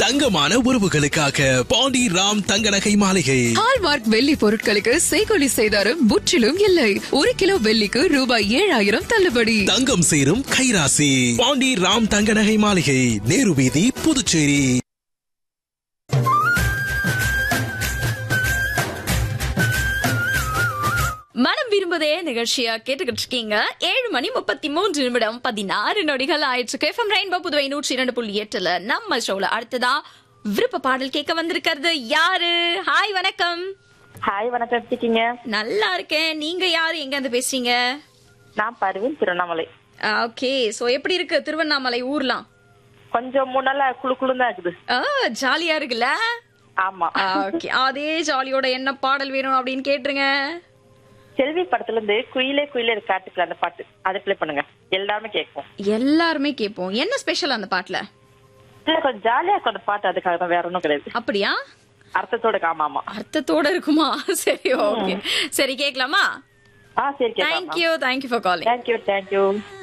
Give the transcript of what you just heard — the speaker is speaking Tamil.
தங்கமான உறவுகளுக்காக பாண்டி ராம் தங்க நகை மாளிகை ஹால்மார்க் வெள்ளி பொருட்களுக்கு செய்கொலி செய்தாரும் முற்றிலும் இல்லை ஒரு கிலோ வெள்ளிக்கு ரூபாய் ஏழாயிரம் தள்ளுபடி தங்கம் சேரும் கைராசி பாண்டி ராம் தங்க நகை மாளிகை நேரு வீதி புதுச்சேரி மனம் விரும்புதே நிகழ்ச்சியா கேட்டுக்கிட்டு இருக்கீங்க ஏழு மணி முப்பத்தி மூன்று நிமிடம் பதினாறு நொடிகள் ஆயிடுச்சு எஃப்எம் ரெயின்போ புதுவை நூற்றி இரண்டு புள்ளி எட்டுல நம்ம ஷோல அடுத்ததா விருப்ப பாடல் கேட்க வந்திருக்கிறது யாரு ஹாய் வணக்கம் ஹாய் வணக்கம் எப்படி இருக்கீங்க நல்லா இருக்கேன் நீங்க யாரு எங்க இருந்து பேசுறீங்க நான் பருவின் திருவண்ணாமலை ஓகே சோ எப்படி இருக்கு திருவண்ணாமலை ஊர்லாம் கொஞ்சம் முன்னால குழு குழு தான் இருக்குது ஆ, ஜாலியா இருக்குல்ல ஆமா ஓகே அதே ஜாலியோட என்ன பாடல் வேணும் அப்படின்னு கேட்டுருங்க செல்வி படத்துல இருந்து குயிலே குயிலே காட்டுக்குள்ள அந்த பாட்டு அதை ப்ளே பண்ணுங்க எல்லாருமே கேட்கும் எல்லாருமே கேட்போம் என்ன ஸ்பெஷல் அந்த பாட்டுல இல்ல கொஞ்சம் ஜாலியா இருக்கும் அந்த பாட்டு அதுக்காக தான் வேற ஒண்ணும் கிடையாது அப்படியா அர்த்தத்தோட ஆமா ஆமா அர்த்தத்தோட இருக்குமா சரி ஓகே சரி கேட்கலாமா ஆ சரி கேட்கலாம் thank you thank you for calling thank you thank you